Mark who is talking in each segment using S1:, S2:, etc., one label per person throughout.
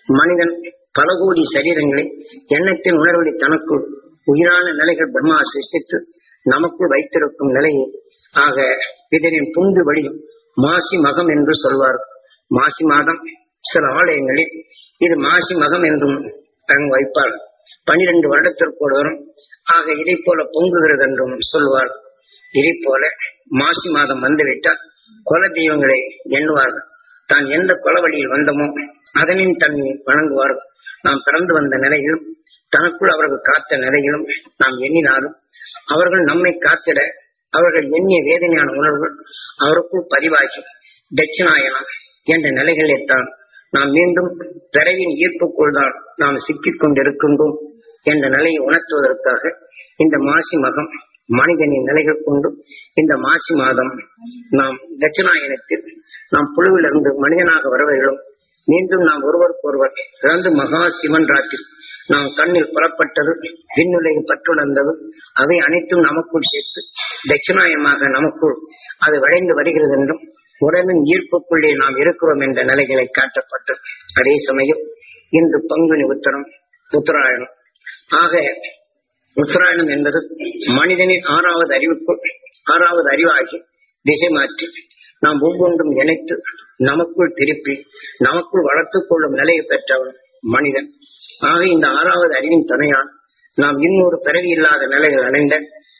S1: மனிதன் பல கோடி சரீரங்களை எண்ணத்தின் உணர்வழி தனக்குள் உயிரான நிலைகள் பிரம்மா சிருஷ்டித்து நமக்குள் வைத்திருக்கும் நிலையை ஆக இதனின் புந்து வழியும் மாசி மகம் என்று சொல்வார் மாசி மாதம் சில ஆலயங்களில் இது மாசி மகம் என்றும் அங்கு வைப்பார் பனிரெண்டு வருடத்திற்கு ஒரு வரும் ஆக இதை போல பொங்குகிறது என்றும் சொல்வார் இதை போல மாசி மாதம் வந்துவிட்டால் குல தெய்வங்களை எண்ணுவார்கள் தான் எந்த குல வழியில் வந்தோமோ அதனின் தன்மை வணங்குவார்கள் நாம் பிறந்து வந்த நிலையிலும் தனக்குள் அவர்கள் காத்த நிலையிலும் நாம் எண்ணினாலும் அவர்கள் நம்மை காத்திட அவர்கள் எண்ணிய வேதனையான உணர்வுகள் அவருக்குள் பதிவாகி தட்சிணாயனம் என்ற நிலைகளில்தான் நாம் மீண்டும் பிறவின் ஈர்ப்புக்குள் தான் நாம் சிக்கிக் கொண்டிருக்கின்றோம் என்ற நிலையை உணர்த்துவதற்காக இந்த மாசி மகம் மனிதனின் நிலைகள் கொண்டு இந்த மாசி மாதம் நாம் தட்சிணாயனத்தில் நாம் புழுவிலிருந்து மனிதனாக வரவைகளும் மீண்டும் நாம் ஒருவருக்கொருவர் இறந்து மகா சிவன் ராட்டில் நாம் கண்ணில் புறப்பட்டது விண்ணுலகு பற்றுணர்ந்தது அவை அனைத்தும் நமக்குள் சேர்த்து தட்சிணாயமாக நமக்குள் அது விளைந்து வருகிறது என்றும் உடலின் ஈர்ப்புக்குள்ளே நாம் இருக்கிறோம் என்ற நிலைகளை காட்டப்பட்டது அதே சமயம் இன்று பங்குனி உத்தரம் உத்தராயணம் ஆக உத்தராயணம் என்பது மனிதனின் ஆறாவது அறிவுக்குள் ஆறாவது அறிவாகி திசை மாற்றி நாம் ஒவ்வொன்றும் இணைத்து நமக்குள் திருப்பி நமக்குள் வளர்த்துக் கொள்ளும் நிலையை பெற்றவன் மனிதன் ஆக இந்த ஆறாவது அறிவின் துணையால் நாம் இன்னொரு பிறவி இல்லாத நிலைகள் அடைந்த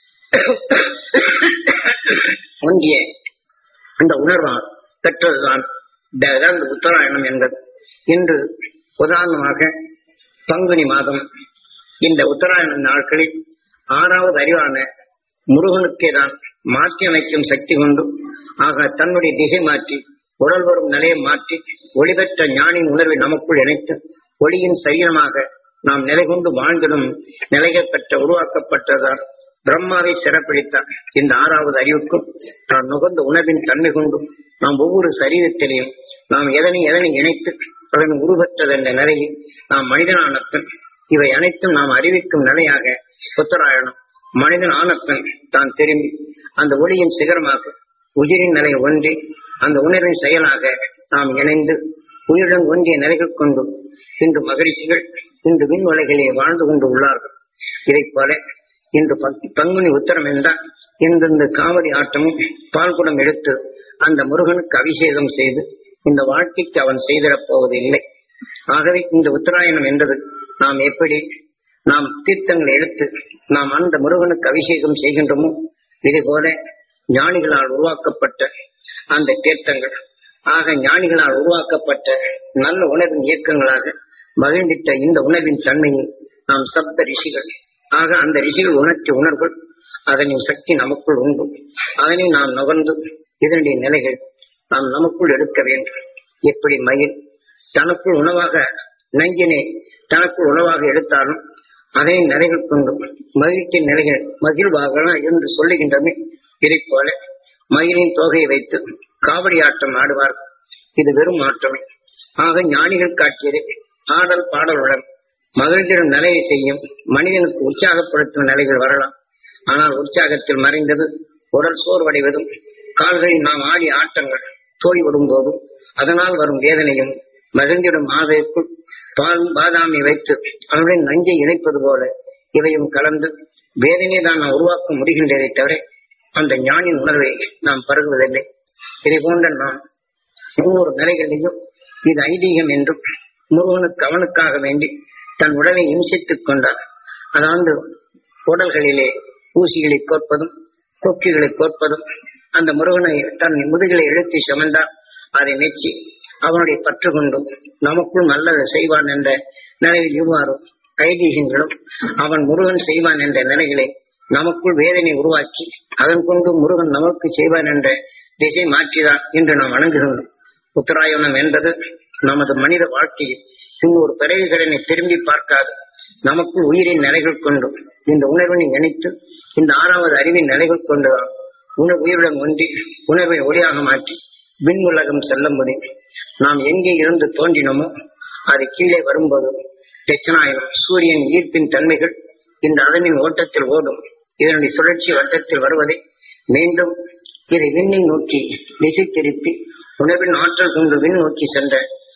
S1: ஒன்றிய அந்த உணர்வால் பெற்றதுதான் இந்த இதான் இந்த உத்தராயணம் என்பது இன்று உதாரணமாக பங்குனி மாதம் இந்த உத்தராயண நாட்களில் ஆறாவது அறிவான முருகனுக்கே தான் மாற்றி அமைக்கும் சக்தி கொண்டு ஆக தன்னுடைய திசை மாற்றி உடல் வரும் நிலையை மாற்றி ஒளிபெற்ற ஞானின் உணர்வை நமக்குள் இணைத்து ஒளியின் சரீரமாக நாம் நிலை கொண்டு வாழ்ந்திடும் நிலைகள் பெற்ற உருவாக்கப்பட்டதால் பிரம்மாவை சிறப்பிடித்தார் இந்த ஆறாவது அறிவுக்கும் தான் நுகர்ந்த உணர்வின் தன்மை கொண்டு நாம் ஒவ்வொரு சரீரத்திலையும் நாம் எதனை எதனை இணைத்து அதன் உருவற்றது என்ற நிலையில் நாம் மனிதனான பின் இவை அனைத்தும் நாம் அறிவிக்கும் நிலையாக புத்தராயணம் மனிதன் ஆன பின் தான் திரும்பி அந்த ஒளியின் சிகரமாக உயிரின் நிலை ஒன்றி அந்த உணர்வின் செயலாக நாம் இணைந்து உயிருடன் ஒன்றிய நிலைகள் கொண்டு இன்று மகிழ்ச்சிகள் இன்று விண் உலகிலே வாழ்ந்து கொண்டு உள்ளார்கள் இதைப் போல இன்று பத்து பங்குனி உத்தரம் என்றால் இன்று இந்த காவடி ஆட்டமும் பால்குடம் எடுத்து அந்த முருகனுக்கு அபிஷேகம் செய்து இந்த வாழ்க்கைக்கு அவன் செய்திடப் போவது இல்லை ஆகவே இந்த உத்தராயணம் என்பது நாம் எப்படி நாம் தீர்த்தங்களை எடுத்து நாம் அந்த முருகனுக்கு அபிஷேகம் செய்கின்றோமோ இதே போல ஞானிகளால் உருவாக்கப்பட்ட அந்த தீர்த்தங்கள் ஆக ஞானிகளால் உருவாக்கப்பட்ட நல்ல உணர்வின் இயக்கங்களாக மகிழ்ந்திட்ட இந்த உணர்வின் தன்மையை நாம் சப்த ரிஷிகள் ஆக அந்த ரிஷிகள் உணர்ச்சி உணர்வுகள் அதனின் சக்தி நமக்குள் உண்டு அதனை நாம் நுகர்ந்து இதனுடைய நிலைகள் நாம் நமக்குள் எடுக்க வேண்டும் எப்படி மயில் தனக்குள் உணவாக நஞ்சினை தனக்குள் உணவாக எடுத்தாலும் அதனை நிலைகள் கொண்டு மகிழ்ச்சியின் நிலைகள் மகிழ்வாக என்று சொல்லுகின்றமே இதை போல மயிலின் தொகையை வைத்து காவடி ஆட்டம் ஆடுவார் இது வெறும் ஆட்டமே ஆக ஞானிகள் காட்சியதை ஆடல் பாடலுடன் மகிழ்ந்திடும் நிலையை செய்யும் மனிதனுக்கு உற்சாகப்படுத்தும் நிலைகள் வரலாம் ஆனால் உற்சாகத்தில் மறைந்தது உடல் சோர்வடைவதும் கால்களில் நாம் ஆடிய ஆட்டங்கள் தோய்விடும் போதும் அதனால் வரும் வேதனையும் மகிழ்ந்திடும் ஆதைக்குள் பால் பாதாமி வைத்து அவனுடன் நஞ்சை இணைப்பது போல இவையும் கலந்து வேதனையை தான் நாம் உருவாக்க முடிகின்றதை தவிர அந்த ஞானின் உணர்வை நாம் பருகுவதில்லை இதை போன்ற நாம் ஒவ்வொரு நிலைகளிலும் இது ஐதீகம் என்றும் முருகனுக்கு அவனுக்காக வேண்டி தன் உடலை இம்சித்துக் கொண்டார் அதாவது உடல்களிலே ஊசிகளை கோர்ப்பதும் கொக்கிகளை கோர்ப்பதும் அந்த முருகனை தன் முதுகிலை எழுத்தி சுமந்தார் அதை மெச்சி அவனுடைய பற்று கொண்டும் நமக்குள் நல்லது செய்வான் என்ற நிலையில் இவ்வாறு ஐதீகங்களும் அவன் முருகன் செய்வான் என்ற நிலைகளை நமக்குள் வேதனை உருவாக்கி அதன் கொண்டு முருகன் நமக்கு செய்வான் என்ற திசை மாற்றிதான் இன்று நாம் வணங்குகின்றோம் உத்தராயணம் என்பது நமது மனித வாழ்க்கையில் இன்னொரு பிறவிகளை திரும்பி பார்க்காது நமக்குள் உயிரின் நிலைகள் கொண்டு இந்த உணர்வினை இணைத்து இந்த ஆறாவது அறிவின் நிலைகள் கொண்டுதான் உணர் உயிருடன் ஒன்றி உணர்வை ஒளியாக மாற்றி விண்ணுலகம் செல்ல முடியும் நாம் எங்கே இருந்து தோன்றினோமோ அது கீழே வரும்போது தட்சிணாயனம் சூரியன் ஈர்ப்பின் தன்மைகள் இந்த அதனின் ஓட்டத்தில் ஓடும் இதனுடைய சுழற்சி வட்டத்தில் வருவதை மீண்டும் இதை விண்ணை நோக்கி திசை திருப்பி உணவின் ஆற்றல் கொண்டு விண் நோக்கி சென்ற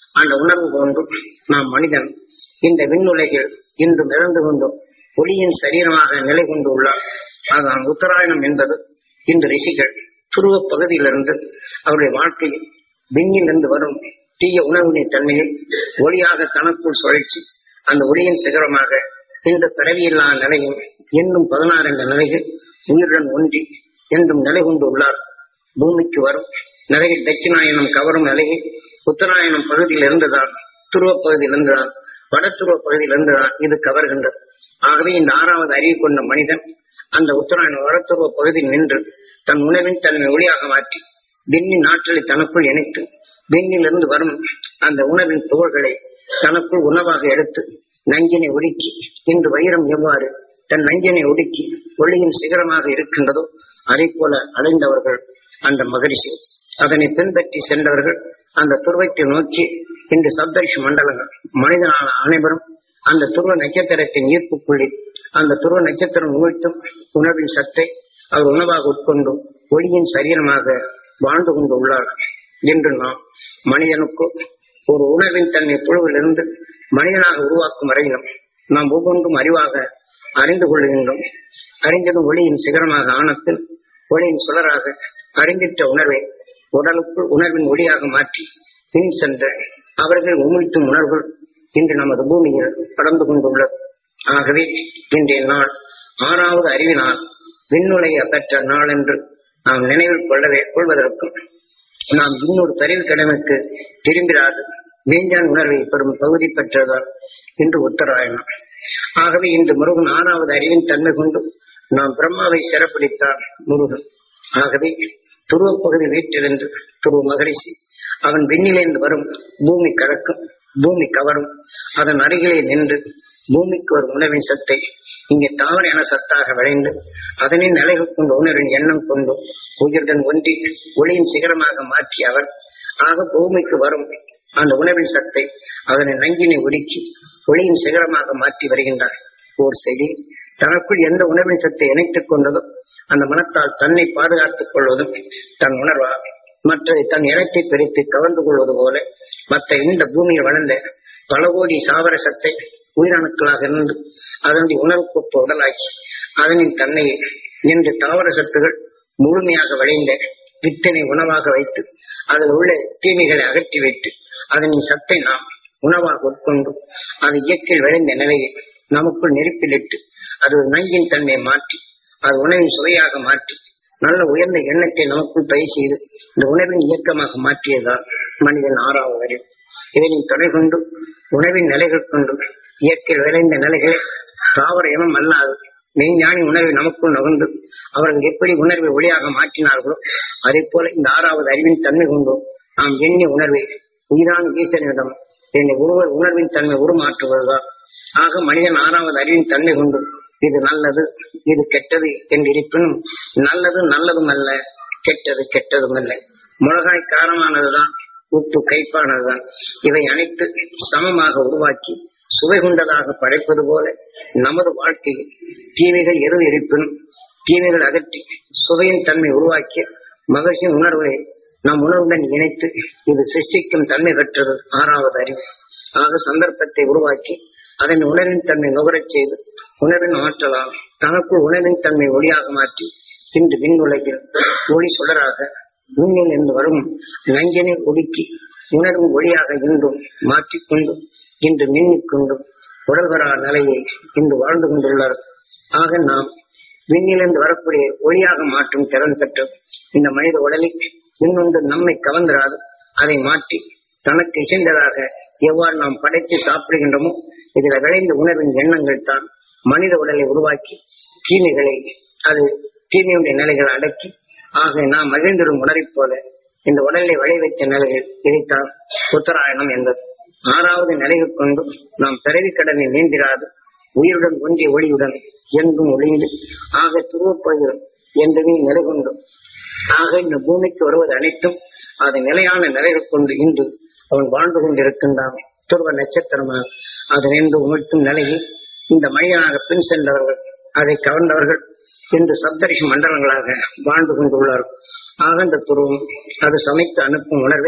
S1: அந்த உணர்வு கொண்டு நாம் மனிதன் இந்த விண்ணுலகில் இன்று மிதந்து கொண்டும் ஒளியின் சரீரமாக நிலை கொண்டு உள்ளார் அதான் உத்தராயணம் என்பது இந்த ரிஷிகள் துருவ பகுதியிலிருந்து அவருடைய வாழ்க்கையில் விண்ணிலிருந்து வரும் தீய உணர்வினை தன்மையை ஒளியாக தனக்குள் சுழற்சி அந்த ஒளியின் சிகரமாக இந்த பிறவியில்லா நிலையும் இன்னும் பதினாறு என்ற நிலையில் உயிருடன் ஒன்றி என்றும் நிலை கொண்டு உள்ளார் பூமிக்கு வரும் நிலையில் தட்சிணாயனம் கவரும் நிலையில் உத்தராயணம் பகுதியில் இருந்துதான் துருவ பகுதியில் இருந்துதான் வட துருவ பகுதியில் இருந்துதான் இது கவர்கின்றது ஆகவே இந்த ஆறாவது அறிவு கொண்ட மனிதன் அந்த உத்தராயணம் வடத்துருவ பகுதியில் நின்று தன் உணவின் தன்மை ஒளியாக மாற்றி விண்ணின் ஆற்றலை தனக்குள் இணைத்து விண்ணிலிருந்து வரும் அந்த உணவின் தோள்களை தனக்குள் உணவாக எடுத்து நஞ்சினை ஒடுக்கி இன்று வைரம் எவ்வாறு தன் நஞ்சினை ஒடுக்கி ஒளியின் சிகரமாக இருக்கின்றதோ அதை போல அடைந்தவர்கள் அந்த மகரிஷி அதனை பின்பற்றி சென்றவர்கள் அந்த துருவத்தை நோக்கி இன்று சப்தரிஷி மண்டலங்கள் மனிதனான அனைவரும் அந்த துருவ நட்சத்திரத்தின் ஈர்ப்புக்குள்ளே அந்த துருவ நட்சத்திரம் உமிழ்த்தும் உணவின் சத்தை அவர் உணவாக உட்கொண்டு ஒளியின் சரீரமாக வாழ்ந்து கொண்டு உள்ளார் என்று நாம் மனிதனுக்கு ஒரு உணர்வின் தன்மை புழுவிலிருந்து மனிதனாக உருவாக்கும் வரையிலும் நாம் ஒவ்வொன்றும் அறிவாக அறிந்து கொள்கின்றோம் அறிந்ததும் ஒளியின் சிகரமாக ஆனத்தில் ஒளியின் சுடராக அறிந்திட்ட உணர்வை உடலுக்குள் உணர்வின் ஒளியாக மாற்றி பின் சென்ற அவர்கள் உமிழ்த்தும் உணர்வுகள் இன்று நமது பூமியில் கடந்து கொண்டுள்ளது ஆகவே இன்றைய நாள் ஆறாவது அறிவினால் விண்ணுலைய பெற்ற நாள் என்று நாம் நினைவில் கொள்ளவே கொள்வதற்கும் நாம் இன்னொரு பிறவி கடமைக்கு திரும்பிராது வேஞ்சான் உணர்வை பெறும் பகுதி பெற்றதால் இன்று உத்தராயணம் ஆகவே இன்று முருகன் ஆறாவது அறிவின் தன்மை கொண்டு நாம் பிரம்மாவை சிறப்பிடித்தார் முருகன் ஆகவே துருவ பகுதி வீட்டிலிருந்து துருவ மகரிஷி அவன் விண்ணிலிருந்து வரும் பூமி கலக்கும் பூமி கவரும் அதன் அருகிலே நின்று பூமிக்கு வரும் உணவின் சத்தை இங்கே தாவர என சத்தாக விளைந்து அதனை நிலைகள் கொண்டு உணர்வின் எண்ணம் கொண்டு உயிருடன் ஒன்றி ஒளியின் சிகரமாக மாற்றி அவர் ஆக பூமிக்கு வரும் அந்த உணவின் சத்தை அதனை நங்கினை ஒடுக்கி ஒளியின் சிகரமாக மாற்றி வருகின்றார் ஓர் செடி தனக்குள் எந்த உணவின் சத்தை இணைத்துக் கொண்டதோ அந்த மனத்தால் தன்னை பாதுகாத்துக் கொள்வதும் தன் உணர்வா மற்றதை தன் இடத்தை பிரித்து கவர்ந்து கொள்வது போல மற்ற இந்த பூமியில் வளர்ந்த பல கோடி சாவர சத்தை உயிரணுக்களாக இருந்து அதனுடைய உணர்வுக்கு உடலாக்கி அதனின் தன்னையை இன்று தாவர சத்துகள் முழுமையாக விளைந்த வித்தினை உணவாக வைத்து அதில் உள்ள தீமைகளை அகற்றி வைத்து அதனின் சத்தை நாம் உணவாக உட்கொண்டு அது இயற்கையில் விளைந்த நிலையை நமக்குள் நெருப்பிலிட்டு அது நஞ்சின் தன்மையை மாற்றி அது உணவின் சுவையாக மாற்றி நல்ல உயர்ந்த எண்ணத்தை நமக்குள் பயிர் செய்து இந்த உணவின் இயக்கமாக மாற்றியதால் மனிதன் ஆறாவது அறிவு இதனின் துணை கொண்டு உணவின் நிலைகள் கொண்டு இயற்கையில் விளைந்த நிலைகளை தாவர இனம் அல்லாது மெய்ஞானி உணர்வை நமக்குள் நுகர்ந்து அவர்கள் எப்படி உணர்வை ஒளியாக மாற்றினார்களோ அதே போல இந்த ஆறாவது அறிவின் தன்மை கொண்டு நாம் எண்ணிய உணர்வை உயிரான ஈசனிடம் என்னை ஒருவர் உணர்வின் தன்மை உருமாற்றுவதுதான் ஆக மனிதன் ஆறாவது அறிவின் தன்மை கொண்டு இது நல்லது இது கெட்டது என்று இருப்பினும் நல்லது நல்லதும் அல்ல கெட்டது கெட்டதும் அல்ல மிளகாய் காரமானதுதான் உப்பு கைப்பானதுதான் இவை அனைத்து சமமாக உருவாக்கி சுவை கொண்டதாக படைப்பது போல நமது வாழ்க்கையில் தீமைகள் எது இருப்பினும் தீமைகள் அகற்றி சுவையின் தன்மை உருவாக்கிய மகிழ்ச்சியின் உணர்வை நம் உணர்வுடன் இணைத்து இது சிருஷ்டிக்கும் தன்மை பெற்றது ஆறாவது அறிவு ஆக சந்தர்ப்பத்தை உருவாக்கி அதன் உணர்வின் தன்மை நுகரச் செய்து உணர்வின் ஆற்றலால் தனக்குள் உணர்வின் தன்மை ஒளியாக மாற்றி இன்று விண் உலகில் ஒளி சுடராக விண்ணில் இருந்து வரும் நஞ்சினை ஒடுக்கி உணர்வும் ஒளியாக இன்றும் மாற்றிக்கொண்டு இன்று மின்னிக் கொண்டும் உடல்வரா நிலையை இன்று வாழ்ந்து கொண்டுள்ளார் ஆக நாம் விண்ணிலிருந்து வரக்கூடிய ஒளியாக மாற்றும் திறன் பெற்ற இந்த மனித உடலில் இன்னொன்று நம்மை கவர்ந்திராது அதை மாற்றி தனக்கு இசைந்ததாக எவ்வாறு நாம் படைத்து சாப்பிடுகின்றோமோ இதில் விளைந்த உணர்வின் எண்ணங்கள் தான் மனித உடலை உருவாக்கி தீமைகளை அது தீமையுடைய நிலைகளை அடக்கி ஆக நாம் மகிழ்ந்திடும் உணரைப் போல இந்த உடலை விளைவித்த நிலைகள் இதைத்தான் உத்தராயணம் என்பது ஆறாவது நிலைகள் கொண்டு நாம் பிறவி கடனை நீந்திராது உயிருடன் ஒன்றிய ஒளியுடன் என்றும் ஒளிந்து ஆக துருவப்பகுதிகள் என்றுமே நிலை கொண்டு ஆக இந்த பூமிக்கு வருவது அனைத்தும் அது நிலையான நிலைகள் கொண்டு இன்று அவன் வாழ்ந்து கொண்டிருக்கின்றான் துருவ நட்சத்திரமாக அது நின்று உமிழ்த்தும் நிலையில் இந்த மனிதனாக பின் சென்றவர்கள் அதை கவர்ந்தவர்கள் இன்று சப்தரிஷி மண்டலங்களாக வாழ்ந்து கொண்டுள்ளார்கள் ஆக இந்த துருவம் அது சமைத்து அனுப்பும் உணர்வை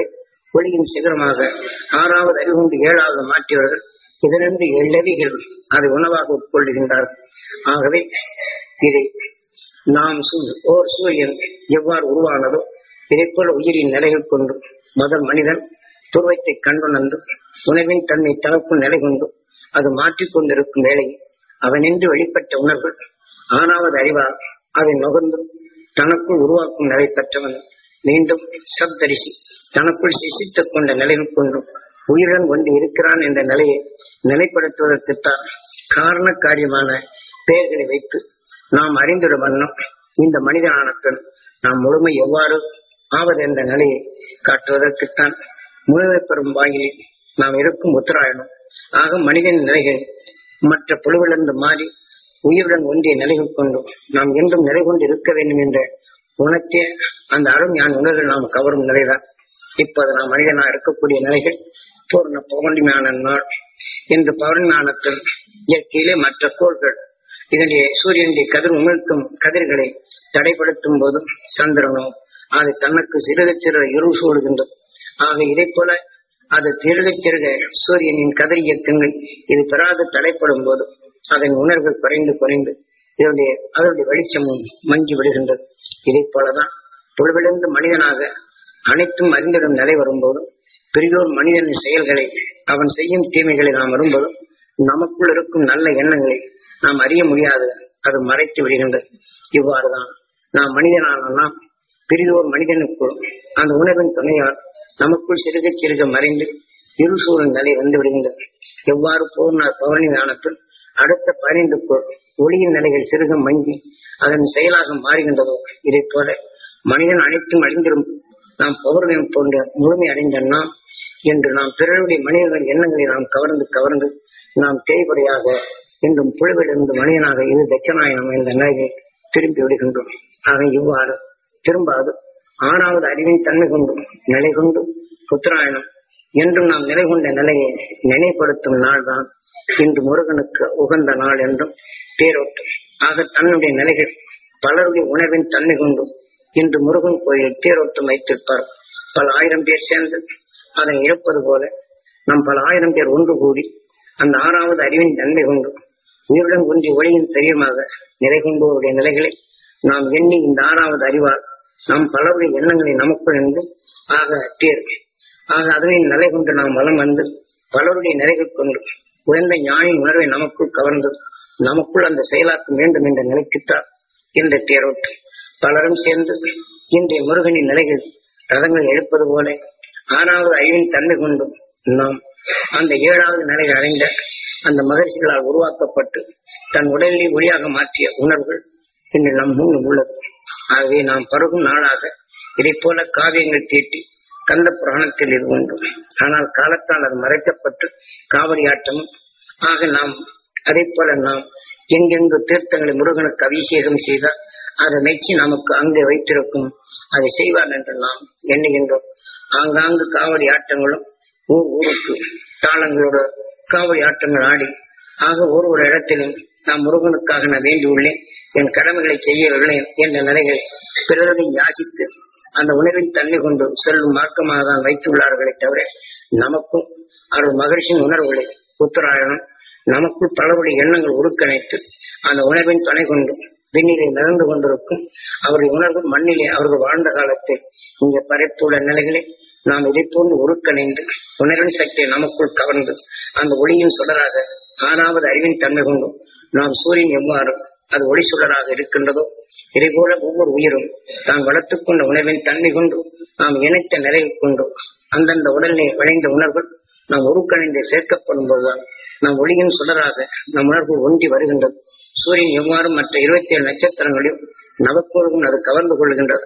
S1: ஒளியின் சிகரமாக ஆறாவது அறிவுண்டு ஏழாவது மாற்றியவர்கள் இதனின்று எள்ளவிகள் அதை உணவாக உட்கொள்கின்றார்கள் ஆகவே இதை நாம் சூ- ஓர் சூரியன் எவ்வாறு உருவானதோ இதைப்போல உயிரின் நிலைகள் கொண்டு முதல் மனிதன் துருவத்தை கண்டுணர்ந்து உணவின் தன்மை தனக்குள் நிலை கொண்டு அது மாற்றிக் கொண்டிருக்கும் வேளையில் அவனின்று வெளிப்பட்ட உணர்வு ஆறாவது அறிவால் அதை நுகர்ந்து தனக்குள் உருவாக்கும் நிலை பெற்றவன் மீண்டும் சப்தரிசி தனக்குள் சிசித்துக் கொண்ட நிலையில் கொண்டும் உயிருடன் கொண்டு இருக்கிறான் என்ற நிலையை நிலைப்படுத்துவதற்குத்தான் காரண காரியமான பெயர்களை வைத்து நாம் அறிந்துள்ள வண்ணம் இந்த மனிதனான பெண் நாம் முழுமை எவ்வாறு ஆவது என்ற நிலையை காட்டுவதற்குத்தான் முழுமை பெறும் வாயிலில் நாம் இருக்கும் உத்தராயணம் ஆக மனிதன் நிலைகள் மற்ற புழுவிலிருந்து மாறி உயிருடன் ஒன்றிய நிலைகள் கொண்டும் நாம் என்றும் நிலை கொண்டு இருக்க வேண்டும் என்ற உணர்த்திய அந்த அருண் ஞான உணர்வு நாம் கவரும் நிலைதான் இப்போது நாம் மனிதனா இருக்கக்கூடிய நிலைகள் பூர்ண பௌர்ணமியான நாள் இன்று பௌர்ணமியானத்தில் இயற்கையிலே மற்ற கோள்கள் இதனுடைய சூரியனுடைய கதிர் உமிழ்க்கும் கதிர்களை தடைப்படுத்தும் போது சந்திரனோ அது தனக்கு சிறுக சிறு இருள் சூடுகின்றது ஆக இதை போல அது திருக சிறுக சூரியனின் கதிர் இயக்கங்கள் இது பெறாது தடைப்படும் போது அதன் உணர்வுகள் குறைந்து குறைந்து இதனுடைய அதனுடைய வெளிச்சமும் மங்கி விடுகின்றது இதை போலதான் புழுவிலிருந்து மனிதனாக அனைத்தும் அறிந்திடும் நிலை வரும்போது பெரியோர் மனிதனின் செயல்களை அவன் செய்யும் தீமைகளை நாம் வரும்போது நமக்குள் இருக்கும் நல்ல எண்ணங்களை நாம் அறிய முடியாது அது மறைத்து விடுகின்றது இவ்வாறுதான் நாம் மனிதனான நாம் பெரியோர் மனிதனுக்குள் அந்த உணர்வின் துணையால் நமக்குள் சிறுக சிறுக மறைந்து இருசூழல் நிலை வந்து விடுகின்றது எவ்வாறு பூர்ண பௌர்ணமி ஞானத்தில் அடுத்த பதினைந்துக்குள் ஒளியின் நிலைகள் சிறுக மங்கி அதன் செயலாக மாறுகின்றதோ இதை போல மனிதன் அனைத்தும் அழிந்திரும் நாம் பௌர்ணமி போன்ற முழுமை அடைந்த நாம் என்று நாம் பிறருடைய மனிதர்களின் எண்ணங்களை நாம் கவர்ந்து கவர்ந்து நாம் தேய்படியாக என்றும் புழுவிலிருந்து மனிதனாக இது தட்சநாயனம் என்ற நிலையை திரும்பி விடுகின்றோம் ஆக இவ்வாறு திரும்பாது ஆறாவது அறிவின் தன்மை கொண்டும் நிலை கொண்டு புத்திராயணம் என்றும் நாம் நிலை கொண்ட நிலையை நினைப்படுத்தும் நாள்தான் இன்று முருகனுக்கு உகந்த நாள் என்றும் பேரோட்டும் ஆக தன்னுடைய நிலைகள் பலருடைய உணர்வின் தன்மை கொண்டும் இன்று முருகன் கோயில் தேரோட்டம் வைத்திருப்பார் பல ஆயிரம் பேர் சேர்ந்து அதை இழப்பது போல நம் பல ஆயிரம் பேர் ஒன்று கூடி அந்த ஆறாவது அறிவின் தன்மை கொண்டு உயிருடன் ஒன்றி ஒளியின் சரியமாக நிலை கொண்டோருடைய நிலைகளை நாம் எண்ணி இந்த ஆறாவது அறிவால் நாம் பலருடைய எண்ணங்களை நமக்குள் இருந்து ஆக தேர் ஆக அதனை நிலை கொண்டு நாம் வலம் வந்து பலருடைய நிலைகள் கொண்டு உயர்ந்த ஞானின் உணர்வை நமக்குள் கவர்ந்து நமக்குள் அந்த செயலாக்கம் வேண்டும் என்ற நிலைக்குத்தான் இந்த தேரோட்டம் பலரும் சேர்ந்து இன்றைய முருகனின் நிலைகள் ரதங்கள் எழுப்பது போல ஆறாவது அறிவின் தன்மை கொண்டும் நாம் அந்த ஏழாவது நிலையை அடைந்த அந்த மகிழ்ச்சிகளால் உருவாக்கப்பட்டு தன் உடலிலே ஒளியாக மாற்றிய உணர்வுகள் இன்று நம் முன் உள்ளது ஆகவே நாம் பருகும் நாளாக இதை போல காவியங்கள் தீட்டி கந்த புராணத்தில் இது உண்டு ஆனால் காலத்தால் அது மறைக்கப்பட்டு காவடி ஆட்டமும் ஆக நாம் அதே போல நாம் எங்கெங்கு தீர்த்தங்களை முருகனுக்கு அபிஷேகம் செய்தால் அதை மெச்சி நமக்கு அங்கே வைத்திருக்கும் அதை செய்வார் என்று நாம் எண்ணுகின்றோம் ஆங்காங்கு காவடி ஆட்டங்களும் ஊர் ஊருக்கு தாளங்களோட காவடி ஆட்டங்கள் ஆடி ஆக ஒரு ஒரு இடத்திலும் நான் முருகனுக்காக நான் வேண்டியுள்ளேன் என் கடமைகளை செய்யவில்லை என்ற நிலைகளை பிறரை யாசித்து அந்த உணவின் தன்மை கொண்டு செல்லும் மார்க்கமாக தான் வைத்துள்ளார்களே தவிர நமக்கும் அவர்கள் மகிழ்ச்சியின் உணர்வுகளை உத்தராயணம் நமக்குள் பலருடைய எண்ணங்கள் உருக்கணைத்து அந்த உணவின் துணை கொண்டு விண்ணிலே மிதந்து கொண்டிருக்கும் அவருடைய உணர்வு மண்ணிலே அவர்கள் வாழ்ந்த காலத்தில் இங்க பரப்புள்ள நிலைகளை நாம் இதை போன்று உருக்கணைந்து உணர்வின் சக்தியை நமக்குள் கவர்ந்து அந்த ஒளியின் சுடராக ஆறாவது அறிவின் தன்மை கொண்டும் நாம் சூரியன் எவ்வாறு அது ஒளி சுடராக இருக்கின்றதோ இதே போல ஒவ்வொரு உயிரும் தான் வளர்த்துக் கொண்ட உணர்வின் தன்மை கொண்டு நாம் இணைத்த நிலையை கொண்டு அந்தந்த உடலிலே விளைந்த உணர்வுகள் நாம் உருக்கணிந்து சேர்க்கப்படும் போதுதான் நாம் ஒளியின் சுடராக நம் உணர்வு ஒன்றி வருகின்றது சூரியன் எவ்வாறு மற்ற இருபத்தி ஏழு நட்சத்திரங்களையும் நவக்கோளும் அது கவர்ந்து கொள்கின்றது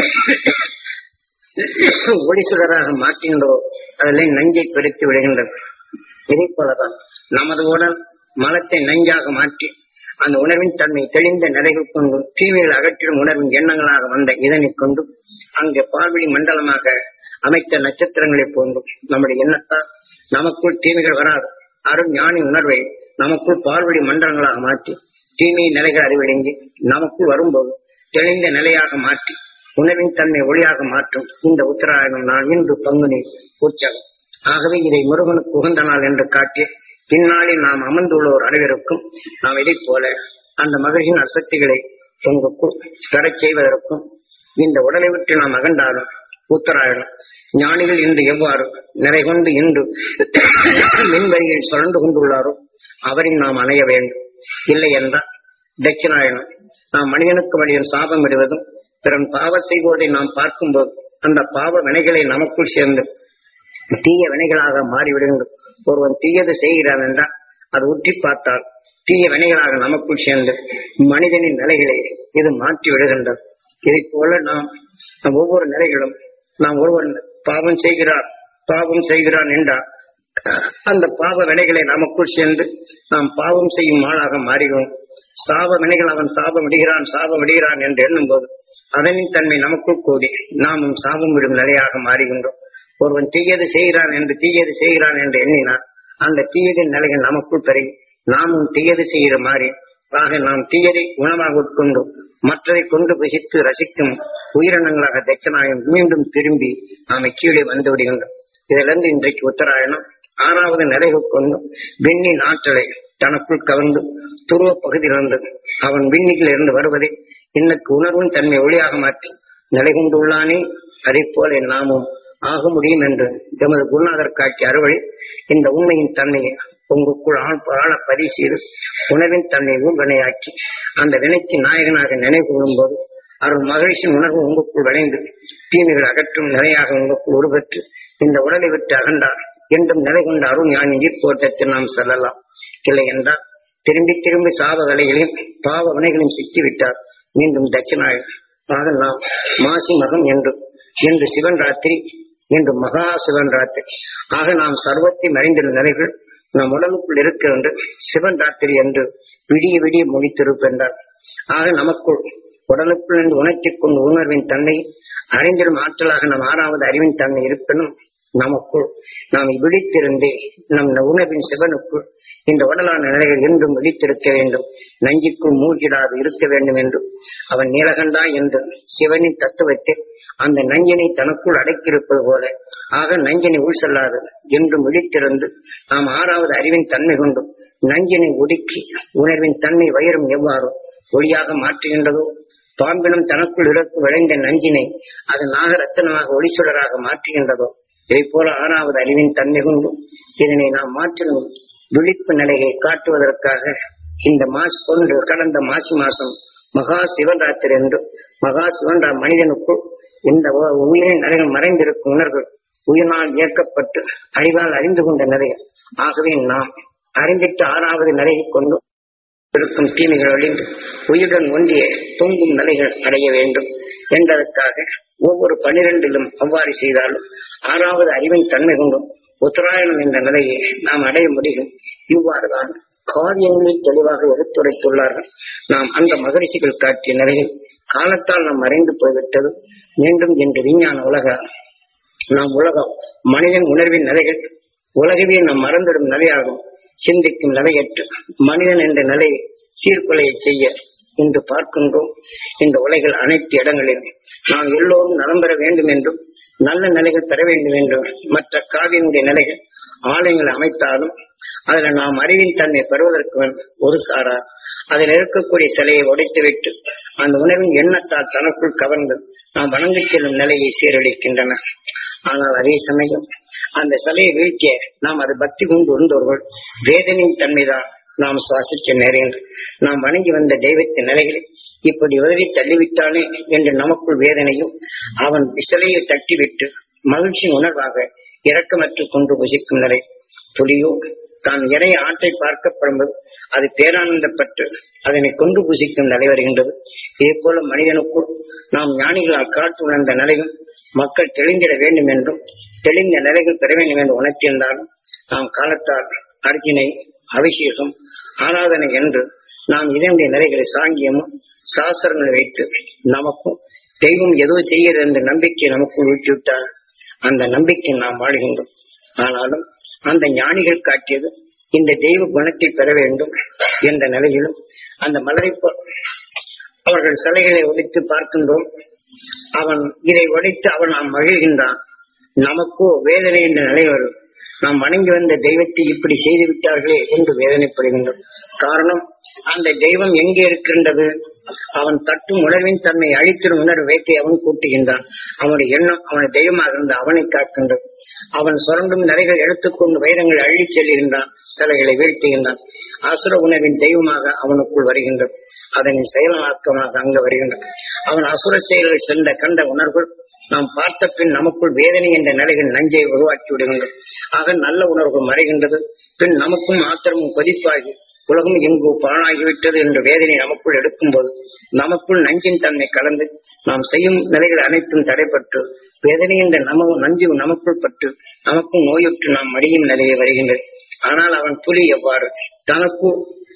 S1: ஒளி சுடராக மாற்றுகின்றதோ அதில் நஞ்சை பெருக்கி விடுகின்றது இதே போலதான் நமது உடல் மலத்தை நஞ்சாக மாற்றி அந்த உணர்வின் தன்மை தெளிந்த நிலைகள் கொண்டு தீமைகள் அகற்றிடும் உணர்வின் எண்ணங்களாக வந்த இதனை கொண்டு அங்கே பார்வழி மண்டலமாக அமைத்த நட்சத்திரங்களை போன்று நம்முடைய எண்ணத்தால் நமக்குள் தீமைகள் வராது அருண் ஞானி உணர்வை நமக்குள் பார்வழி மண்டலங்களாக மாற்றி தீமை நிலைகள் அறிவடைந்து நமக்குள் வரும்போது தெளிந்த நிலையாக மாற்றி உணவின் தன்மை ஒளியாக மாற்றும் இந்த உத்தராயணம் நான் இன்று பங்குனி உற்சவம் ஆகவே இதை முருகனுக்கு உகந்த நாள் என்று காட்டி பின்னாளில் நாம் அமர்ந்துள்ளோர் அனைவருக்கும் நாம் இதைப் போல அந்த மகிழ்ச்சியின் அசக்திகளை உங்களுக்குள் பெறச் செய்வதற்கும் இந்த உடலை விட்டு நாம் அகண்டாலும் உத்தராயணம் ஞானிகள் இன்று எவ்வாறு நிலை கொண்டு இன்று மின்வரியில் சுழண்டு கொண்டுள்ளாரோ அவரின் நாம் அணைய வேண்டும் இல்லை என்றால் தட்சிணாயனம் நாம் மனிதனுக்கு வழியில் சாபம் விடுவதும் பிறன் பாவ செய்வதை நாம் பார்க்கும்போது அந்த பாவ வினைகளை நமக்குள் சேர்ந்து தீய வினைகளாக மாறிவிடுகின்றது ஒருவன் தீயது செய்கிறான் என்றால் அது உற்றி பார்த்தால் தீய வினைகளாக நமக்குள் சேர்ந்து மனிதனின் நிலைகளை இது மாற்றி விடுகின்றது இதை போல நாம் நம் ஒவ்வொரு நிலைகளும் நாம் ஒருவன் பாவம் செய்கிறார் பாவம் செய்கிறான் என்றால் அந்த பாவ வினைகளை நமக்குள் சேர்ந்து நாம் பாவம் செய்யும் ஆளாக மாறுகிறோம் சாப வினைகள் அவன் சாபம் விடுகிறான் சாபம் விடுகிறான் என்று எண்ணும் போது அதனின் தன்மை நமக்குள் கூடி நாமும் சாபம் விடும் நிலையாக மாறுகின்றோம் ஒருவன் தீயது செய்கிறான் என்று தீயது செய்கிறான் என்று எண்ணினான் அந்த தீயதின் நிலைகள் நமக்குள் பெருகி நாமும் தீயது செய்கிற மாதிரி ஆக நாம் தீயதை உணவாக உட்கொண்டு மற்றதை கொண்டு புசித்து ரசிக்கும் உயிரினங்களாக தட்சணாயம் மீண்டும் திரும்பி நாம கீழே வந்து விடுகின்றோம் இதிலிருந்து இன்றைக்கு உத்தராயணம் ஆறாவது நிறைவு கொண்டு விண்ணின் ஆற்றலை தனக்குள் கவர்ந்து துருவ பகுதியிலிருந்து அவன் விண்ணில் இருந்து வருவதை இன்னக்கு உணர்வின் தன்மை ஒளியாக மாற்றி நிலை கொண்டுள்ளானே அதை போல நாமும் ஆக முடியும் என்று எமது குருநாதர் காட்சி அறுவழி இந்த உண்மையின் தன்மையை உங்களுக்குள் ஆழ் ஆழ பதிவு செய்து உணர்வின் தன்மை ஊர்வனையாக்கி அந்த வினைக்கு நாயகனாக நினைவு கூறும்போது அருள் மகிழ்ச்சியின் உணர்வு உங்களுக்குள் விளைந்து தீமைகள் அகற்றும் நிலையாக உங்களுக்குள் உருவெற்று இந்த உடலை விட்டு அகண்டார் என்றும் நிலை கொண்ட அருள் ஞானி ஈர்ப்போட்டத்தில் நாம் செல்லலாம் இல்லை என்றால் திரும்பி திரும்பி சாப விலைகளையும் பாவ வினைகளையும் சிக்கிவிட்டார் மீண்டும் தட்சிணாக நாம் மாசி மகம் என்று இன்று சிவன் ராத்திரி இன்று மகா சிவன் ராத்திரி ஆக நாம் சர்வத்தை மறைந்துள்ள நிலைகள் நம் உடலுக்குள் இருக்க என்று சிவன் ராத்திரி என்று விடிய விடிய முடித்திருப்பென்றார் ஆக நமக்குள் உடலுக்குள் என்று உணர்த்திக் கொண்டு உணர்வின் தன்மை அறிந்திடும் ஆற்றலாக நம் ஆறாவது அறிவின் தன்மை இருப்பினும் நமக்குள் நாம் விழித்திருந்தே நம் உணர்வின் சிவனுக்குள் இந்த உடலான நிலைகள் என்றும் விழித்திருக்க வேண்டும் நஞ்சுக்குள் மூழ்கிடாது இருக்க வேண்டும் என்று அவன் நீலகண்டா என்று சிவனின் தத்துவத்தை அந்த நஞ்சினை தனக்குள் அடக்கியிருப்பது போல ஆக நஞ்சினை உள் செல்லாது என்றும் விழித்திருந்து நாம் ஆறாவது அறிவின் தன்மை கொண்டு நஞ்சினை ஒடுக்கி உணர்வின் தன்மை வயிறும் எவ்வாறு ஒளியாக மாற்றுகின்றதோ பாம்பினம் தனக்குள் இறக்கு விளைந்த நஞ்சினை அது நாகரத்தனமாக ஒளிச்சுடராக மாற்றுகின்றதோ இதை போல ஆறாவது அறிவின் தன்மை கொண்டு இதனை நாம் மாற்றினும் விழிப்பு நிலையை காட்டுவதற்காக இந்த மாசு கொண்டு கடந்த மாசி மாசம் மகா சிவராத்திரி என்று மகா சிவன் மனிதனுக்குள் இந்த உ- உயிரின் நிலைகள் மறைந்திருக்கும் உணர்வு உயிரினால் இயக்கப்பட்டு அறிவால் அறிந்து கொண்ட நிலைகள் ஆகவே நாம் அறிந்திட்டு ஆறாவது நிலையை கொண்டு இருக்கும் தீமைகள் ஒழிந்து உயிருடன் ஒன்றிய தூங்கும் நிலைகள் அடைய வேண்டும் என்பதற்காக ஒவ்வொரு பனிரெண்டிலும் அவ்வாறு செய்தாலும் ஆறாவது அறிவின் தன்மை கொண்டும் உத்தராயணம் என்ற நிலையை நாம் அடைய முடியும் இவ்வாறுதான் காரியங்களில் தெளிவாக எடுத்துரைத்துள்ளார்கள் நாம் அந்த மகரிஷிகள் காட்டிய நிலையில் காலத்தால் நாம் மறைந்து போய்விட்டது மீண்டும் இன்று விஞ்ஞான உலக நாம் உலகம் மனிதன் உணர்வின் நிலைகள் உலகவே நாம் மறந்திடும் நிலையாகும் சிந்திக்கும் நிலையற்று மனிதன் என்ற நிலையை சீர்குலைய செய்ய இன்று பார்க்கின்றோம் இந்த உலகில் அனைத்து இடங்களிலும் நாம் எல்லோரும் நலம் பெற வேண்டும் என்றும் நல்ல நிலைகள் பெற வேண்டும் என்றும் மற்ற காவியினுடைய நிலைகள் ஆலயங்கள் அமைத்தாலும் அதில் நாம் அறிவின் தன்மை பெறுவதற்கு வந்து ஒரு சாரா அதில் இருக்கக்கூடிய சிலையை உடைத்துவிட்டு அந்த உணவின் எண்ணத்தால் தனக்குள் கவர்ந்து நாம் வணங்கிச் செல்லும் நிலையை சீரழிக்கின்றன ஆனால் அதே சமயம் அந்த சிலையை வீழ்த்திய நாம் அது பக்தி கொண்டு வந்தவர்கள் வேதனையின் தன்மைதான் நாம் சுவாசிக்க நேரங்கள் நாம் வணங்கி வந்த தெய்வத்தின் நிலைகளை இப்படி உதவி தள்ளிவிட்டானே என்று நமக்குள் வேதனையும் அவன் சிலையை தட்டிவிட்டு மகிழ்ச்சியின் உணர்வாக இரக்கமற்று கொண்டு புசிக்கும் நிலை புலியோ தான் இறைய ஆட்டை பார்க்கப்படும்போது அது பேரானந்தப்பட்டு அதனை கொண்டு புசிக்கும் நிலை வருகின்றது இதே போல மனிதனுக்குள் நாம் ஞானிகளால் காட்டு உணர்ந்த நிலையும் மக்கள் தெளிந்திட வேண்டும் என்றும் தெளிந்த நிலைகள் பெற வேண்டும் என்று உணர்த்தியிருந்தாலும் நாம் காலத்தால் அர்ஜுனை அபிஷேகம் ஆராதனை என்று நாம் இதனுடைய நிலைகளை சாங்கியமும் சாஸ்திரங்களை வைத்து நமக்கும் தெய்வம் ஏதோ செய்கிறது என்ற நம்பிக்கை நமக்குள் ஊற்றிவிட்டால் அந்த நம்பிக்கை நாம் வாழ்கின்றோம் ஆனாலும் அந்த ஞானிகள் காட்டியது இந்த தெய்வ குணத்தை பெற வேண்டும் என்ற நிலையிலும் அந்த மலரை போ- அவர்கள் சிலைகளை ஒழித்து பார்க்கின்றோம் அவன் இதை உடைத்து அவன் நாம் மகிழ்கின்றான் நமக்கோ வேதனை என்ற நிலை வரும் நாம் வணங்கி வந்த தெய்வத்தை இப்படி செய்து விட்டார்களே என்று வேதனைப்படுகின்றோம் காரணம் அந்த தெய்வம் எங்கே இருக்கின்றது அவன் தட்டும் உணர்வின் தன்னை அழித்திடும் உணர்வு வேட்டை அவன் கூட்டுகின்றான் அவனுடைய எண்ணம் அவனை தெய்வமாக இருந்த அவனை காக்கின்றது அவன் சுரண்டும் நிறைகள் எடுத்துக்கொண்டு வைரங்களை அள்ளிச் செல்கின்றான் சிலைகளை வீழ்த்துகின்றான் அசுர உணர்வின் தெய்வமாக அவனுக்குள் வருகின்றது அதனின் செயலாக்கமாக அங்கு வருகின்றது அவன் அசுர செயல்கள் சென்ற கண்ட உணர்வுகள் நாம் பார்த்த பின் நமக்குள் வேதனை என்ற நிலையில் நஞ்சை உருவாக்கி விடுகின்றது ஆக நல்ல உணர்வுகள் மறைகின்றது பின் நமக்கும் ஆத்திரமும் கொதிப்பாகி உலகம் எங்கு பாழாகிவிட்டது என்ற வேதனை நமக்குள் எடுக்கும்போது நமக்குள் நஞ்சின் தன்மை கலந்து நாம் செய்யும் நிலைகள் அனைத்தும் தடைப்பட்டு வேதனை என்ற நம நஞ்சு நமக்குள் பட்டு நமக்கும் நோயுற்று நாம் மடியும் நிலையை வருகின்றது ஆனால் அவன் புலி எவ்வாறு தனக்கு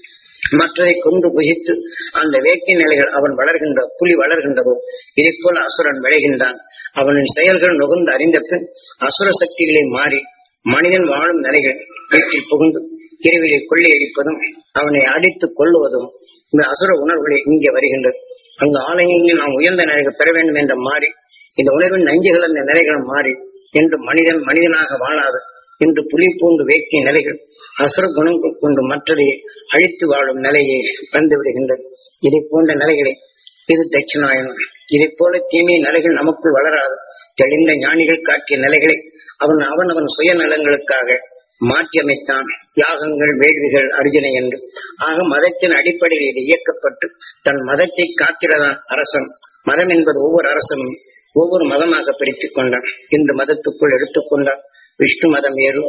S1: மற்றதை கொண்டு புகித்து அந்த வேட்கை நிலைகள் அவன் வளர்கின்ற புலி வளர்கின்றதோ இதை போல அசுரன் விளைகின்றான் அவனின் செயல்கள் நுகர்ந்து அறிந்த பின் அசுர சக்திகளை மாறி மனிதன் வாழும் நிலைகள் வீட்டில் புகுந்து இரவிலே கொள்ளையடிப்பதும் அவனை அடித்துக் கொள்ளுவதும் இந்த அசுர உணர்வுகளை இங்கே வருகின்றது அங்கு ஆலயங்களில் நாம் உயர்ந்த நிலைகள் பெற வேண்டும் என்ற மாறி இந்த உணர்வின் நஞ்சுகள் அந்த நிலைகளும் மாறி என்று மனிதன் மனிதனாக வாழாது இன்று புலி பூண்டு வேக்கிய நிலைகள் அசுர குணங்கள் கொண்டு மற்றதை அழித்து வாழும் நிலையை வந்து விடுகின்றது இதை போன்ற நிலைகளை இது தட்சிணாயனம் இதை போல தீமை நிலைகள் நமக்குள் வளராது தெளிந்த ஞானிகள் காட்டிய நிலைகளை அவன் அவன் அவன் சுயநலங்களுக்காக மாற்றி அமைத்தான் யாகங்கள் வேள்விகள் அர்ஜுனை என்று ஆக மதத்தின் அடிப்படையில் இது இயக்கப்பட்டு தன் மதத்தை காக்கிறதான் அரசன் மதம் என்பது ஒவ்வொரு அரசனும் ஒவ்வொரு மதமாக பிரித்துக் கொண்டான் இந்த மதத்துக்குள் எடுத்துக்கொண்டான் விஷ்ணு மதம் வேறு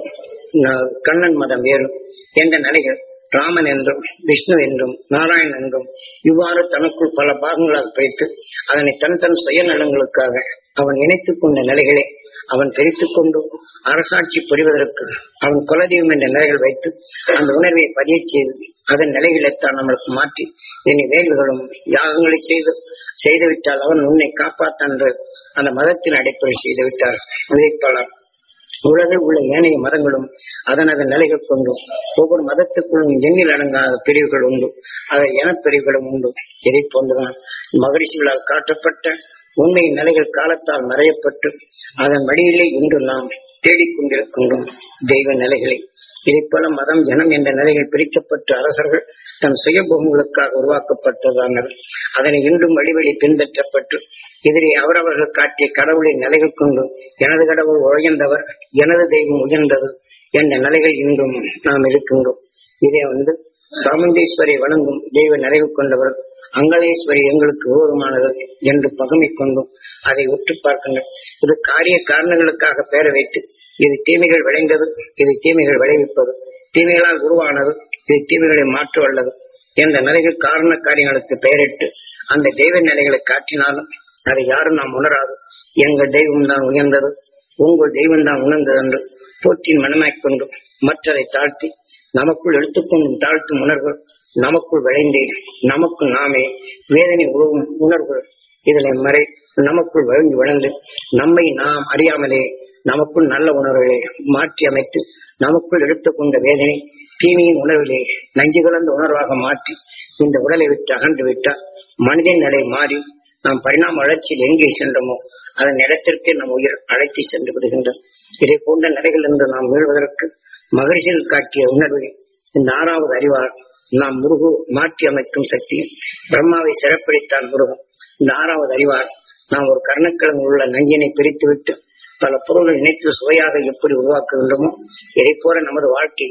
S1: கண்ணன் மதம் வேறு என்ற நிலைகள் ராமன் என்றும் விஷ்ணு என்றும் நாராயணன் என்றும் இவ்வாறு தனக்குள் பல பாகங்களாக பிரித்து அதனை தன் தன் சுயநலங்களுக்காக அவன் இணைத்துக் கொண்ட நிலைகளை அவன் பிரித்துக் கொண்டு அரசாட்சி புரிவதற்கு அவன் குலதெய்வம் என்ற நிலைகள் வைத்து அந்த உணர்வை பதிய செய்து அதன் நிலைகளைத்தான் நம்மளுக்கு மாற்றி இனி வேள்விகளும் யாகங்களை செய்து செய்துவிட்டால் அவன் உன்னை காப்பாற்ற அந்த மதத்தின் அடிப்படை செய்து விட்டார் விதைப்பாளர் உலகில் உள்ள ஏனைய மதங்களும் அதன் அதன் நிலைகள் கொண்டு ஒவ்வொரு மதத்துக்குள்ளும் எண்ணில் அடங்காத பிரிவுகள் உண்டு அதை எனப்பிரிவுகளும் உண்டு இதை போன்றுதான் மகரிஷிகளால் காட்டப்பட்ட உண்மையின் நிலைகள் காலத்தால் மறையப்பட்டு அதன் வழியிலே இன்று நாம் தேடிக்கொண்டிருக்கின்றோம் தெய்வ நிலைகளை இதை போல மதம் ஜனம் என்ற நிலைகள் பிரிக்கப்பட்டு அரசர்கள் தன் சுயபூமிகளுக்காக உருவாக்கப்பட்டதானது அதனை இன்றும் வழிவழி பின்பற்றப்பட்டு எதிரே அவரவர்கள் காட்டிய கடவுளின் நிலைகள் கொண்டு எனது கடவுள் உயர்ந்தவர் எனது தெய்வம் உயர்ந்தது என்ற நிலைகள் இன்றும் நாம் இருக்கின்றோம் இதை வந்து சாமுண்டீஸ்வரை வணங்கும் தெய்வ நிறைவு கொண்டவர் அங்கலேஸ்வரி எங்களுக்கு ஊரமானது என்று பகமை கொண்டும் அதை உற்று பார்க்கின்றனர் இது காரிய காரணங்களுக்காக பெயர வைத்து இது தீமைகள் விளைந்தது இது தீமைகள் விளைவிப்பது தீமைகளால் உருவானது இது தீமைகளை மாற்ற வல்லது என்ற நிலைகள் காரண காரியங்களுக்கு பெயரிட்டு அந்த தெய்வ நிலைகளை காட்டினாலும் அதை யாரும் நாம் உணராது எங்கள் தெய்வம் தான் உயர்ந்தது உங்கள் தெய்வம் தான் உணர்ந்தது என்று போற்றின் மனமாய்க் கொண்டு மற்றதை தாழ்த்தி நமக்குள் எடுத்துக்கொண்டும் தாழ்த்தும் உணர்வு நமக்குள் விளைந்தே நமக்கு நாமே வேதனை உருவும் உணர்வுகள் இதில் மறை நமக்குள் வழங்கி வளர்ந்து நம்மை நாம் அறியாமலே நமக்குள் நல்ல உணர்வுகளை மாற்றி அமைத்து நமக்குள் எடுத்துக்கொண்ட வேதனை தீமையின் உணர்விலே நஞ்சு கலந்த உணர்வாக மாற்றி இந்த உடலை விட்டு அகன்று விட்டால் மனிதன் நிலை மாறி நாம் பரிணாம வளர்ச்சியில் எங்கே சென்றோமோ அதன் இடத்திற்கு நம் உயிர் அழைத்து சென்று விடுகின்றோம் இதை போன்ற நிலைகள் என்று நாம் மீள்வதற்கு மகிழ்ச்சியில் காட்டிய உணர்வு இந்த ஆறாவது அறிவார் நாம் முருகு மாற்றி அமைக்கும் சக்தி பிரம்மாவை சிறப்பிடித்தான் முருகன் இந்த ஆறாவது அறிவார் நாம் ஒரு கர்ணக்கிழங்கு உள்ள நஞ்சினை பிரித்துவிட்டு பல பொருள்கள் இணைத்து சுவையாக எப்படி உருவாக்குகின்றோமோ இதை போல நமது வாழ்க்கை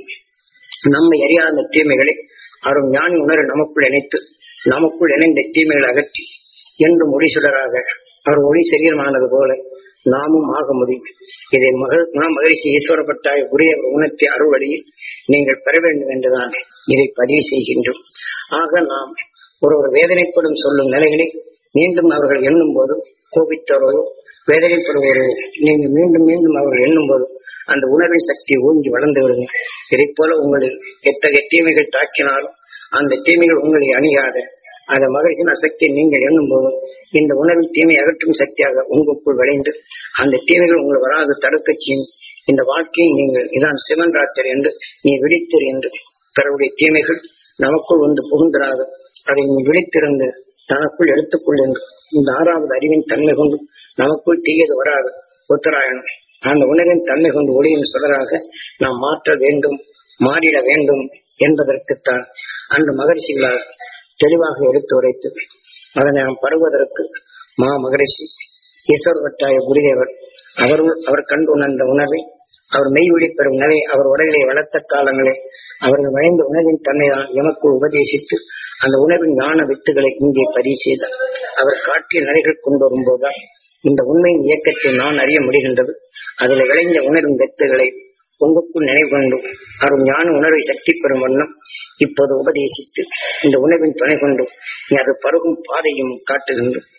S1: நம்மை அறியாத தீமைகளை அரும் ஞானி உணர நமக்குள் இணைத்து நமக்குள் இணைந்த தீமைகளை அகற்றி என்றும் ஒளிசுடராக அவர் ஒளி சரீரமானது போல நாமும் ஆக முடியும் இதை மகள் நாம் மகிழ்ச்சி ஈஸ்வரப்பட்டாய் உரிய உணர்த்தி அருள்வழியில் நீங்கள் பெற வேண்டும் என்றுதான் இதை பதிவு செய்கின்றோம் ஆக நாம் ஒரு ஒரு வேதனைப்படும் சொல்லும் நிலைகளை மீண்டும் அவர்கள் எண்ணும் போது கோபித்தவரோ வேதனைப்படுவோரோ நீங்கள் மீண்டும் மீண்டும் அவர்கள் எண்ணும் போது அந்த உணர்வின் சக்தி ஊங்கி வளர்ந்து விடுங்க இதை போல உங்களில் எத்தகைய தீமைகள் தாக்கினாலும் அந்த தீமைகள் உங்களை அணியாத அந்த மகிழ்ச்சியின் சக்தியை நீங்கள் எண்ணும் போது இந்த உணர்வில் தீமை அகற்றும் சக்தியாக உங்களுக்குள் விளைந்து அந்த தீமைகள் உங்களை வராது தடுக்க செய்யும் இந்த வாழ்க்கையை நீங்கள் இதான் சிவன் ராத்திரி என்று நீ விழித்திரு என்று பிறருடைய தீமைகள் நமக்குள் வந்து புகுந்திராது அதை நீ விழித்திருந்து தனக்குள் எடுத்துக்கொள் என்று இந்த ஆறாவது அறிவின் தன்மை கொண்டு நமக்குள் தீயது வராது உத்தராயணம் அந்த உணர்வின் தன்மை கொண்டு ஒளியின் சுடராக நாம் மாற்ற வேண்டும் மாறிட வேண்டும் என்பதற்குத்தான் அந்த மகரிஷிகளால் தெளிவாக எடுத்து உரைத்து அதனை நாம் பருவதற்கு மா மகரிஷி ஈஸ்வரவட்டாய குருதேவர் அவர் அவர் கண்டு உணர்ந்த உணர்வை அவர் மெய் பெறும் உணவை அவர் உடலை வளர்த்த காலங்களே அவர்கள் வளைந்த உணவின் தன்மைதான் எமக்கு உபதேசித்து அந்த உணவின் ஞான வித்துகளை இங்கே பதிவு செய்தார் அவர் காட்டிய நிலைகள் கொண்டு வரும்போதுதான் இந்த உண்மையின் இயக்கத்தை நான் அறிய முடிகின்றது அதில் விளைந்த உணர்வின் வித்துகளை உங்களுக்குள் நினைவு கொண்டு அவர் ஞான உணர்வை சக்தி பெறும் வண்ணம் இப்போது உபதேசித்து இந்த உணவின் துணை கொண்டு நீ அது பருகும் பாதையும் காட்டுகின்றோம்